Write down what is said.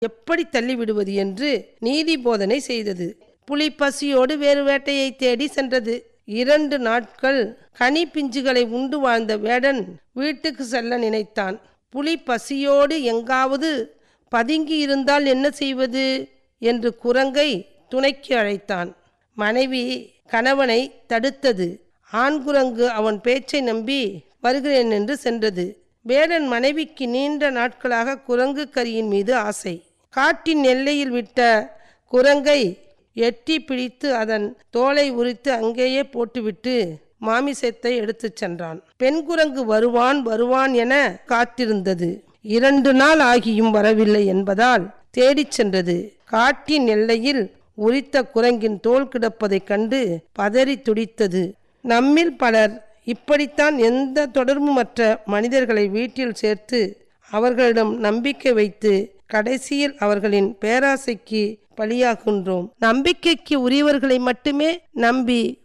எப்படி தள்ளிவிடுவது என்று நீதி போதனை செய்தது புலி பசியோடு வேறு வேட்டையை தேடி சென்றது இரண்டு நாட்கள் கனி பிஞ்சுகளை உண்டு வாழ்ந்த வேடன் வீட்டுக்கு செல்ல நினைத்தான் புலி பசியோடு எங்காவது பதுங்கி இருந்தால் என்ன செய்வது என்று குரங்கை துணைக்கு அழைத்தான் மனைவி கணவனை தடுத்தது ஆண்குரங்கு அவன் பேச்சை நம்பி வருகிறேன் என்று சென்றது வேடன் மனைவிக்கு நீண்ட நாட்களாக குரங்கு கரியின் மீது ஆசை காட்டின் எல்லையில் விட்ட குரங்கை எட்டி பிடித்து அதன் தோலை உரித்து அங்கேயே போட்டுவிட்டு மாமிசத்தை எடுத்துச் சென்றான் பெண் குரங்கு வருவான் வருவான் என காத்திருந்தது இரண்டு நாள் ஆகியும் வரவில்லை என்பதால் தேடிச் சென்றது காட்டின் எல்லையில் உரித்த குரங்கின் தோல் கிடப்பதைக் கண்டு பதறி துடித்தது நம்மில் பலர் இப்படித்தான் எந்த தொடர்புமற்ற மனிதர்களை வீட்டில் சேர்த்து அவர்களிடம் நம்பிக்கை வைத்து கடைசியில் அவர்களின் பேராசைக்கு பலியாகின்றோம் நம்பிக்கைக்கு உரியவர்களை மட்டுமே நம்பி